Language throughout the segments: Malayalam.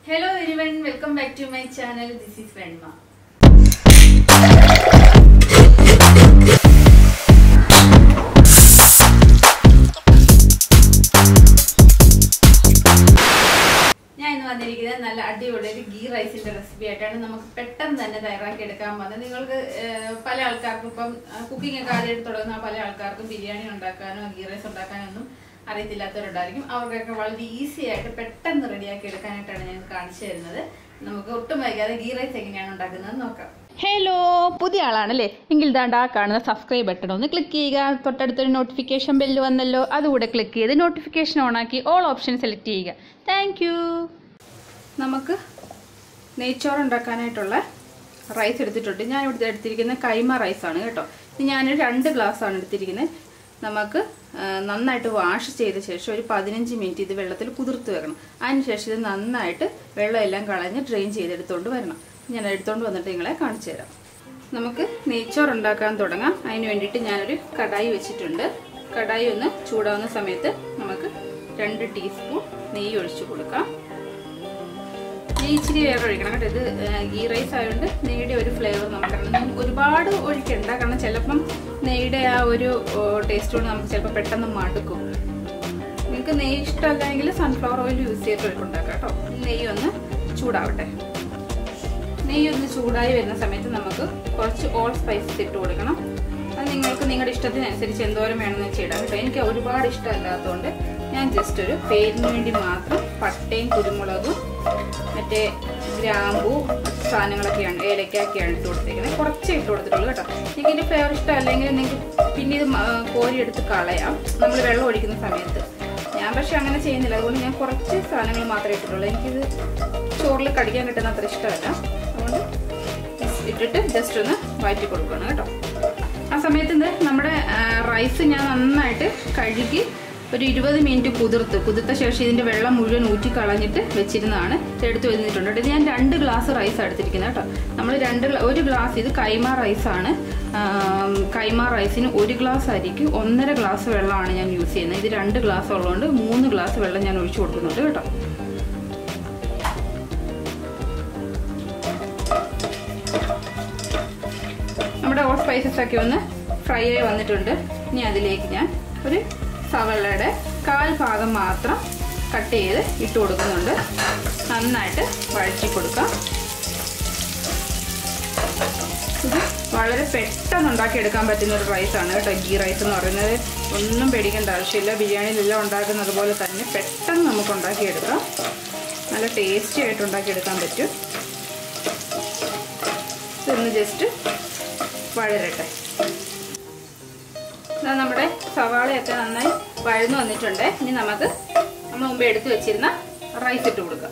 Hello everyone welcome back to my channel this is Venma ഞാൻ ഇന്ന് വന്നിരിക്കുന്നത് നല്ല അടിപൊളി ഒരു ഗീ റൈസിന്റെ റെസിപ്പി ആയിട്ടാണ് നമുക്ക് പെട്ടെന്ന് തന്നെ തയ്യാറാക്കി എടുക്കാൻ പോകുന്നത് നിങ്ങൾക്ക് ഏഹ്, പല ആൾക്കാർക്കും ഇപ്പം കുക്കിംഗ് ഒക്കെ ആദ്യമായിട്ട് തുടങ്ങുന്ന പല ആൾക്കാർക്കും ബിരിയാണി ഉണ്ടാക്കാനോ ഗീ റൈസ് ഉണ്ടാക്കാനോ ഒന്നും അറിയത്തില്ലാത്തവരുണ്ടായിരിക്കും അവർക്കൊക്കെ വളരെ ഈസി ആയിട്ട് പെട്ടെന്ന് റെഡിയാക്കി എടുക്കാനായിട്ടാണ് ഞാൻ കാണിച്ചു തരുന്നത് നമുക്ക് ഒട്ടും വൈകാതെ ഗീ റൈസ് എങ്ങനെയാണ് ഉണ്ടാക്കുന്നത് നോക്കാം ഹലോ പുതിയ ആളാണല്ലേ എങ്കിൽ ദാണ്ട് ആ കാണുന്ന സബ്സ്ക്രൈബ് ബട്ടൺ ഒന്ന് ക്ലിക്ക് ചെയ്യുക തൊട്ടടുത്തൊരു നോട്ടിഫിക്കേഷൻ ബെല്ല് വന്നല്ലോ അതുകൂടെ ക്ലിക്ക് ചെയ്ത് നോട്ടിഫിക്കേഷൻ ഓണാക്കി ഓൾ ഓപ്ഷൻ സെലക്ട് ചെയ്യുക താങ്ക് യു നമുക്ക് നെയ്ച്ചോറ് ഉണ്ടാക്കാനായിട്ടുള്ള റൈസ് എടുത്തിട്ടുണ്ട് ഞാൻ ഇവിടെ എടുത്തിരിക്കുന്ന കൈമ റൈസാണ് കേട്ടോ ഇത് ഞാൻ രണ്ട് ഗ്ലാസ് ആണ് എടുത്തിരിക്കുന്നത് നമുക്ക് ആ, നന്നായിട്ട് വാഷ് ചെയ്ത ശേഷം ഒരു പതിനഞ്ച് മിനിറ്റ് ഇത് വെള്ളത്തിൽ കുതിർത്ത് വെക്കണം അതിനുശേഷം ഇത് നന്നായിട്ട് വെള്ളമെല്ലാം കളഞ്ഞ് ഡ്രെയിൻ ചെയ്തെടുത്തുകൊണ്ട് വരണം ഞാൻ എടുത്തുകൊണ്ട് വന്നിട്ട് നിങ്ങളെ കാണിച്ചു തരാം നമുക്ക് നെയ്ച്ചോറ് ഉണ്ടാക്കാൻ തുടങ്ങാം അതിന് വേണ്ടിയിട്ട് ഞാനൊരു കടായി വെച്ചിട്ടുണ്ട് കടായി ഒന്ന് ചൂടാവുന്ന സമയത്ത് നമുക്ക് രണ്ട് ടീസ്പൂൺ നെയ്യ് ഒഴിച്ചു കൊടുക്കാം നെയ്യ് ഇച്ചിരി വേറെ ഒഴിക്കണം കേട്ടോ ഇത് ഗീ റൈസ് ആയതുകൊണ്ട് നെയ്യുടെ ഒരു ഫ്ലേവർ നമുക്ക് അറിയണം. ഒരുപാട് ഒഴിക്കണ്ട കാരണം ചിലപ്പം നെയ്യുടെ ആ ഒരു ടേസ്റ്റ് കൊണ്ട് നമുക്ക് ചിലപ്പോൾ പെട്ടെന്ന് മടുക്കും നിങ്ങൾക്ക് നെയ്യ് ഇഷ്ടമല്ലെങ്കിൽ സൺഫ്ലവർ ഓയിൽ യൂസ് ചെയ്തിട്ട് ഉണ്ടാക്കാം കേട്ടോ നെയ്യ് ഒന്ന് ചൂടാവട്ടെ നെയ്യ് ഒന്ന് ചൂടായി വരുന്ന സമയത്ത് നമുക്ക് കുറച്ച് ഓൾ സ്പൈസസ് ഇട്ട് കൊടുക്കണം അത് നിങ്ങൾക്ക് നിങ്ങളുടെ ഇഷ്ടത്തിനനുസരിച്ച് എന്തോരം വേണമെന്ന് വെച്ച് ഇടാം കേട്ടോ എനിക്ക് ഒരുപാട് ഇഷ്ടമല്ലാത്തതുകൊണ്ട് ഞാൻ ജസ്റ്റ് ഒരു പേരിന് വേണ്ടി മാത്രം പട്ടയും കുരുമുളകും മറ്റേ ഗ്രാമ്പു സാധനങ്ങളൊക്കെയാണ് ഏലക്കൊക്കെയാണ് ഇട്ട് കൊടുത്തേക്കുന്നത് കുറച്ചേ ഇട്ട് കൊടുത്തിട്ടുള്ളൂ കേട്ടോ എനിക്ക് ഇതിൻ്റെ ഫ്ലേവർ ഇഷ്ടമല്ലെങ്കിൽ നിങ്ങൾക്ക് പിന്നെ ഇത് മ- കോരിയെടുത്ത് കളയാം നമ്മൾ വെള്ളം ഒഴിക്കുന്ന സമയത്ത് ഞാൻ പക്ഷെ അങ്ങനെ ചെയ്യുന്നില്ല അതുകൊണ്ട് ഞാൻ കുറച്ച് സാധനങ്ങൾ മാത്രമേ ഇട്ടിട്ടുള്ളൂ എനിക്കിത് ചോറിൽ കടിക്കാൻ കിട്ടുന്ന അത്ര ഇഷ്ടമല്ല അതുകൊണ്ട് ഇട്ടിട്ട് ജസ്റ്റ് ഒന്ന് വഴറ്റി കൊടുക്കണം കേട്ടോ ആ സമയത്ത് ഇത് നമ്മുടെ റൈസ് ഞാൻ നന്നായിട്ട് കഴുകി ഒരു ഇരുപത് മിനിറ്റ് കുതിർത്ത് കുതിർത്ത ശേഷം ഇതിന്റെ വെള്ളം മുഴുവൻ ഊറ്റി കളഞ്ഞിട്ട് വെച്ചിരുന്നതാണ് ഇത് എടുത്ത് വെച്ചിട്ടുണ്ട് ഇത് ഞാൻ രണ്ട് ഗ്ലാസ് റൈസ് എടുത്തിരിക്കുന്നത് കേട്ടോ നമ്മൾ രണ്ട് ഗ്ലാ- ഒരു ഗ്ലാസ് ഇത് കൈമ റൈസാണ് കൈമ റൈസിന് ഒരു ഗ്ലാസ് അരിക്ക് ഒന്നര ഗ്ലാസ് വെള്ളമാണ് ഞാൻ യൂസ് ചെയ്യുന്നത് ഇത് രണ്ട് ഗ്ലാസ് ഉള്ളതുകൊണ്ട് മൂന്ന് ഗ്ലാസ് വെള്ളം ഞാൻ ഒഴിച്ചു കൊടുക്കുന്നുണ്ട് കേട്ടോ നമ്മുടെ ഓൾ സ്പൈസസ് ഒക്കെ ഒന്ന് ഫ്രൈ ആയി വന്നിട്ടുണ്ട് ഇനി അതിലേക്ക് ഞാൻ ഒരു സവളയുടെ കാൽ ഭാഗം മാത്രം കട്ട് ചെയ്ത് ഇട്ട് കൊടുക്കുന്നുണ്ട് നന്നായിട്ട് വഴറ്റി കൊടുക്കാം ഇത് വളരെ പെട്ടെന്ന് ഉണ്ടാക്കിയെടുക്കാൻ പറ്റുന്ന ഒരു റൈസാണ് കേട്ടോ ഗീ റൈസ് എന്ന് പറയുന്നത് ഒന്നും പേടിക്കേണ്ട ആവശ്യമില്ല ബിരിയാണിയിലെല്ലാം ഉണ്ടാക്കുന്നത് പോലെ തന്നെ പെട്ടെന്ന് നമുക്ക് ഉണ്ടാക്കിയെടുക്കാം നല്ല ടേസ്റ്റി ആയിട്ട് ഉണ്ടാക്കിയെടുക്കാൻ പറ്റും ഇതൊന്ന് ജസ്റ്റ് വഴരട്ടെ ഇതാ നമ്മുടെ സവാളയൊക്കെ നന്നായി വഴന്നു വന്നിട്ടുണ്ട് ഇനി നമുക്ക് നമ്മൾ മുമ്പ് എടുത്തു വെച്ചിരുന്ന റൈസ് ഇട്ട് കൊടുക്കാം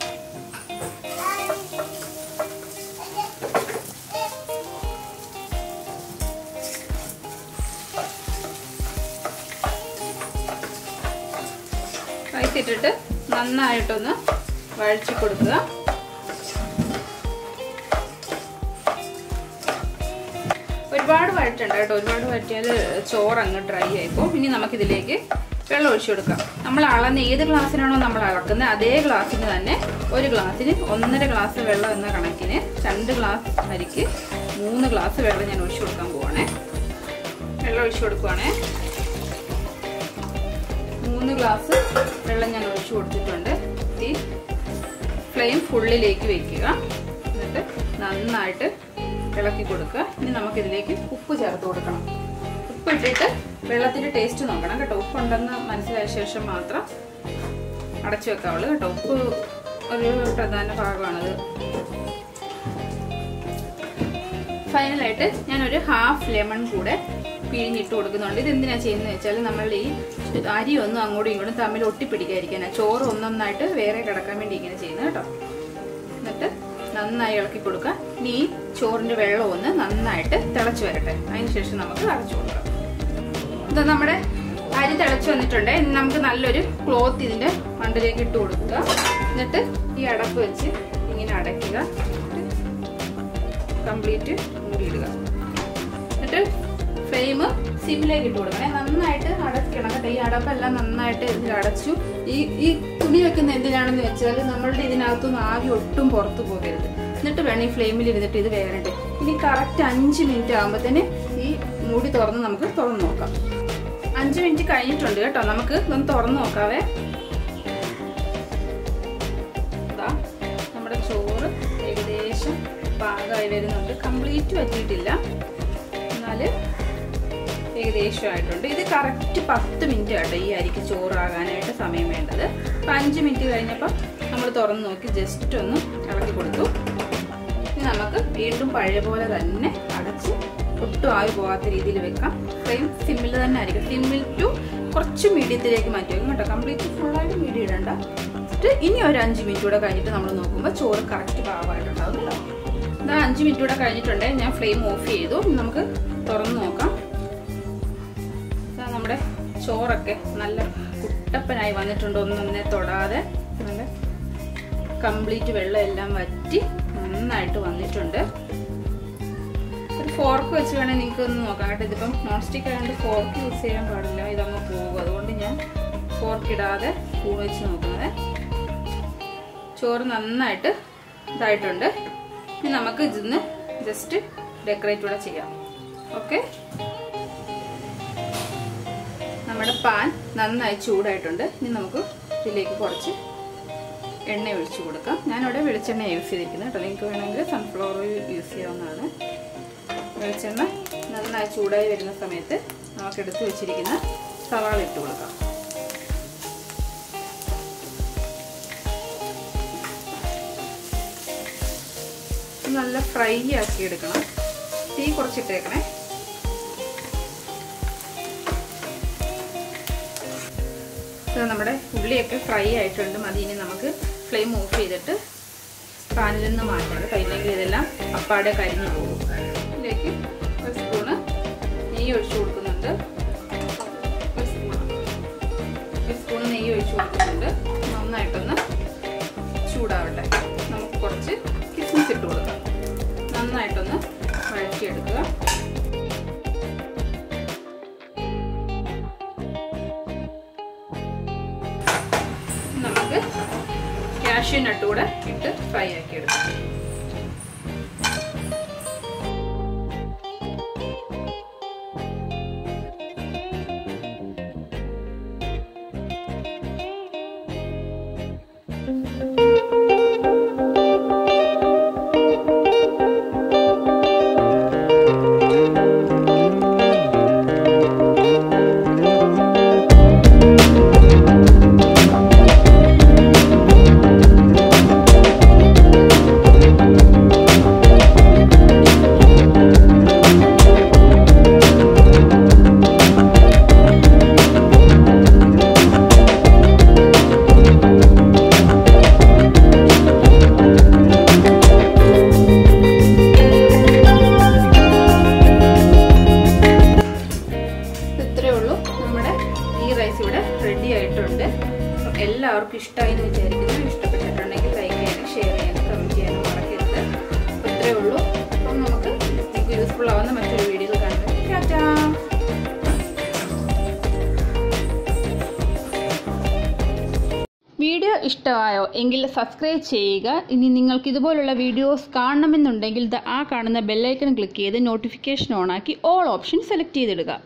റൈസ് ഇട്ടിട്ട് നന്നായിട്ടൊന്ന് വഴറ്റി കൊടുക്കുക ഒരുപാട് വഴറ്റണ്ട കേട്ടോ ഒരുപാട് വഴറ്റിയാൽ ചോറ് അങ്ങ് ഡ്രൈ ആയിപ്പോൾ ഇനി നമുക്കിതിലേക്ക് വെള്ളം ഒഴിച്ചു കൊടുക്കാം നമ്മൾ അളന്ന് ഏത് ഗ്ലാസ്സിനാണോ നമ്മൾ അളക്കുന്നത് അതേ ഗ്ലാസ്സിന് തന്നെ ഒരു ഗ്ലാസ്സിന് ഒന്നര ഗ്ലാസ് വെള്ളം എന്ന കണക്കിന് രണ്ട് ഗ്ലാസ് അരിക്ക് മൂന്ന് ഗ്ലാസ് വെള്ളം ഞാൻ ഒഴിച്ചു കൊടുക്കാൻ പോവാണേ വെള്ളം ഒഴിച്ചു കൊടുക്കുവാണേ മൂന്ന് ഗ്ലാസ് വെള്ളം ഞാൻ ഒഴിച്ചു കൊടുത്തിട്ടുണ്ട് ഈ ഫ്ലെയിം ഫുള്ളിലേക്ക് വെക്കുക എന്നിട്ട് നന്നായിട്ട് ഇളക്കി കൊടുക്കുക ഇനി നമുക്കിതിലേക്ക് ഉപ്പ് ചേർത്ത് കൊടുക്കണം ഉപ്പ് ഇട്ടിട്ട് വെള്ളത്തിൻ്റെ ടേസ്റ്റ് നോക്കണം കേട്ടോ ഉപ്പുണ്ടെന്ന് മനസ്സിലായ ശേഷം മാത്രം അടച്ചു വെക്കാവുള്ളൂ കേട്ടോ ഉപ്പ് ഒരു പ്രധാന ഭാഗമാണത് ഫൈനലായിട്ട് ഞാനൊരു ഹാഫ് ലെമൺ കൂടെ പിഴിഞ്ഞിട്ട് കൊടുക്കുന്നുണ്ട് ഇത് എന്തിനാ ചെയ്യുന്നത് വെച്ചാൽ നമ്മൾ ഈ അരി ഒന്നും അങ്ങോട്ടും ഇങ്ങോട്ടും തമ്മിൽ ഒട്ടിപ്പിടിക്കാതിരിക്കാനാണ് ചോറ് ഒന്നൊന്നായിട്ട് വേറെ കിടക്കാൻ വേണ്ടി ഇങ്ങനെ ചെയ്യുന്നത് കേട്ടോ എന്നിട്ട് നന്നായി ഇളക്കി കൊടുക്കുക ഇനി ഈ ചോറിന്റെ വെള്ളം ഒന്ന് നന്നായിട്ട് തിളച്ചു വരട്ടെ അതിനുശേഷം നമുക്ക് അടച്ചു കൊടുക്കാം ഇത് നമ്മുടെ അരി തിളച്ചു വന്നിട്ടുണ്ട് ഇനി നമുക്ക് നല്ലൊരു ക്ലോത്ത് ഇതിന്റെ മണ്ടിലേക്ക് ഇട്ട് കൊടുക്കുക എന്നിട്ട് ഈ അടപ്പ് വെച്ച് ഇങ്ങനെ അടയ്ക്കുക കംപ്ലീറ്റ് മൂടിയിടുക എന്നിട്ട് ഫ്ലെയിം സിമ്മിലേക്ക് ഇട്ട് കൊടുക്കണേ നന്നായിട്ട് അടയ്ക്കണം കേട്ടോ ഈ അടപ്പെല്ലാം നന്നായിട്ട് ഇതിൽ അടച്ചു ഈ ഈ തുണി വെക്കുന്ന എന്തിനാണെന്ന് വെച്ചാൽ നമ്മളുടെ ഇതിനകത്തുനിന്ന് ആവി ഒട്ടും പുറത്തു പോകരുത് എന്നിട്ട് വേണം ഈ ഫ്ലെയിമിൽ ഇരുന്നിട്ട് ഇത് വേറണ്ട് ഇനി കറക്റ്റ് അഞ്ച് മിനിറ്റ് ആകുമ്പോഴത്തേന് ഈ മൂടി തുറന്ന് നമുക്ക് തുറന്ന് നോക്കാം അഞ്ച് മിനിറ്റ് കഴിഞ്ഞിട്ടുണ്ട് കേട്ടോ നമുക്ക് ഇതൊന്ന് തുറന്ന് നോക്കാവേ ഇതാ നമ്മുടെ ചോറ് ഏകദേശം പാകമായി വരുന്നുണ്ട് കംപ്ലീറ്റ് വറ്റിയിട്ടില്ല എന്നാൽ ഏകദേശം ആയിട്ടുണ്ട് ഇത് കറക്റ്റ് പത്ത് മിനിറ്റ് ആട്ടോ ഈ അരിക്ക് ചോറാകാനായിട്ട് സമയം വേണ്ടത് അപ്പം അഞ്ച് മിനിറ്റ് കഴിഞ്ഞപ്പോൾ നമ്മൾ തുറന്ന് നോക്കി ജസ്റ്റ് ഒന്ന് ഇളക്കി കൊടുത്തു ഇനി നമുക്ക് വീണ്ടും പഴയ പോലെ തന്നെ അടച്ച് ഒട്ടും ആവി പോകാത്ത രീതിയിൽ വെക്കാം ഫ്ലെയിം സിമ്മിൽ തന്നെ ആയിരിക്കും സിമ്മിൽ ടു കുറച്ച് മീഡിയത്തിലേക്ക് മാറ്റി വെക്കും കേട്ടോ കംപ്ലീറ്റ് ഫുള്ളായിട്ട് മീഡിയം ഇടണ്ട എന്നിട്ട് ഇനി ഒരു അഞ്ച് മിനിറ്റ് കൂടെ കഴിഞ്ഞിട്ട് നമ്മൾ നോക്കുമ്പോൾ ചോറ് കറക്റ്റ് പാകമായിട്ടുണ്ടാവും കേട്ടോ ഇതാ അഞ്ച് മിനിറ്റ് കൂടെ കഴിഞ്ഞിട്ടുണ്ട് ഞാൻ ഫ്ലെയിം ഓഫ് ചെയ്തു ഇനി നമുക്ക് തുറന്ന് നോക്കാം ഇതാ നമ്മുടെ ചോറൊക്കെ നല്ല കുട്ടപ്പനായി വന്നിട്ടുണ്ട് ഒന്നൊന്നെ തൊടാതെ നല്ല കംപ്ലീറ്റ് വെള്ളം എല്ലാം വറ്റി നന്നായിട്ട് വന്നിട്ടുണ്ട് ഒരു ഫോർക്ക് വെച്ച് വേണേൽ നിങ്ങൾക്ക് ഒന്ന് നോക്കാം കേട്ടോ ഇതിപ്പം നോൺ സ്റ്റിക്ക് ആയതുകൊണ്ട് ഫോർക്ക് യൂസ് ചെയ്യാൻ പാടില്ല ഇതങ്ങ് പോകും അതുകൊണ്ട് ഞാൻ ഫോർക്ക് ഇടാതെ സ്പൂൺ വെച്ച് നോക്കുന്നത് ചോറ് നന്നായിട്ട് ഇതായിട്ടുണ്ട് ഇനി നമുക്ക് ഇതിന്ന് ജസ്റ്റ് ഡെക്കറേറ്റ് കൂടെ ചെയ്യാം ഓക്കെ നമ്മുടെ പാൻ നന്നായി ചൂടായിട്ടുണ്ട് ഇനി നമുക്ക് ഇതിലേക്ക് കുറച്ച് എണ്ണ ഒഴിച്ചു കൊടുക്കാം ഞാനിവിടെ വെളിച്ചെണ്ണ യൂസ് ചെയ്തിരിക്കുന്നത് കേട്ടോ നിങ്ങൾക്ക് വേണമെങ്കിൽ സൺഫ്ലവർ ഓയിൽ യൂസ് ചെയ്യാവുന്നതാണ് വെളിച്ചെണ്ണ നന്നായി ചൂടായി വരുന്ന സമയത്ത് നമുക്ക് എടുത്ത് വെച്ചിരിക്കുന്ന സവാള ഇട്ട് കൊടുക്കാം നല്ല ഫ്രൈ ആക്കി എടുക്കണം തീ കുറച്ചിട്ടേക്കണേ നമ്മുടെ ഉള്ളിയൊക്കെ ഫ്രൈ ആയിട്ടുണ്ട് മതി ഇനി നമുക്ക് ഫ്ലെയിം ഓഫ് ചെയ്തിട്ട് പാനിൽ നിന്ന് മാറ്റാം കേട്ടോ ഇല്ലെങ്കിൽ ഇതെല്ലാം അപ്പാടെ കരിഞ്ഞു പോകും ഇതിലേക്ക് ഒരു സ്പൂണ് നെയ്യ് ഒഴിച്ചു കൊടുക്കുന്നുണ്ട് ഒരു സ്പൂണ് ഒരു സ്പൂൺ നെയ്യ് ഒഴിച്ചു കൊടുക്കുന്നുണ്ട് നന്നായിട്ടൊന്ന് ചൂടാവട്ടെ നമുക്ക് കുറച്ച് കിസ്മിസ് ഇട്ട് കൊടുക്കാം നന്നായിട്ടൊന്ന് വഴറ്റിയെടുക്കുക നമുക്ക് കാഷ്യൂ നട്ട് കൂടെ ഇട്ട് ഫ്രൈ ആക്കി എടുക്കാം ഇത്രയേ ഉള്ളൂ നമ്മുടെ ഈ റൈസ് ഇവിടെ റെഡി ആയിട്ടുണ്ട് അപ്പം എല്ലാവർക്കും ഇഷ്ടമായി എന്ന് വിചാരിക്കുന്നു ഇഷ്ടപ്പെട്ടിട്ടുണ്ടെങ്കിൽ ലൈക്ക് ചെയ്യാനും ഷെയർ ചെയ്യാനും കമൻറ്റ് ചെയ്യാനും മറക്കരുത് അപ്പം ഇത്രയേ ഉള്ളൂ അപ്പം നമുക്ക് നിങ്ങൾക്ക് യൂസ്ഫുൾ ആവുന്ന മറ്റൊരു വീഡിയോയിൽ കാണുന്നത് ടാറ്റാ വീഡിയോ ഇഷ്ടമായോ എങ്കിൽ സബ്സ്ക്രൈബ് ചെയ്യുക ഇനി നിങ്ങൾക്ക് ഇതുപോലുള്ള വീഡിയോസ് കാണണമെന്നുണ്ടെങ്കിൽ ദാ ആ കാണുന്ന ബെല്ലൈക്കൺ ക്ലിക്ക് ചെയ്ത് നോട്ടിഫിക്കേഷൻ ഓണാക്കി ഓൾ ഓപ്ഷൻ സെലക്ട് ചെയ്തിടുക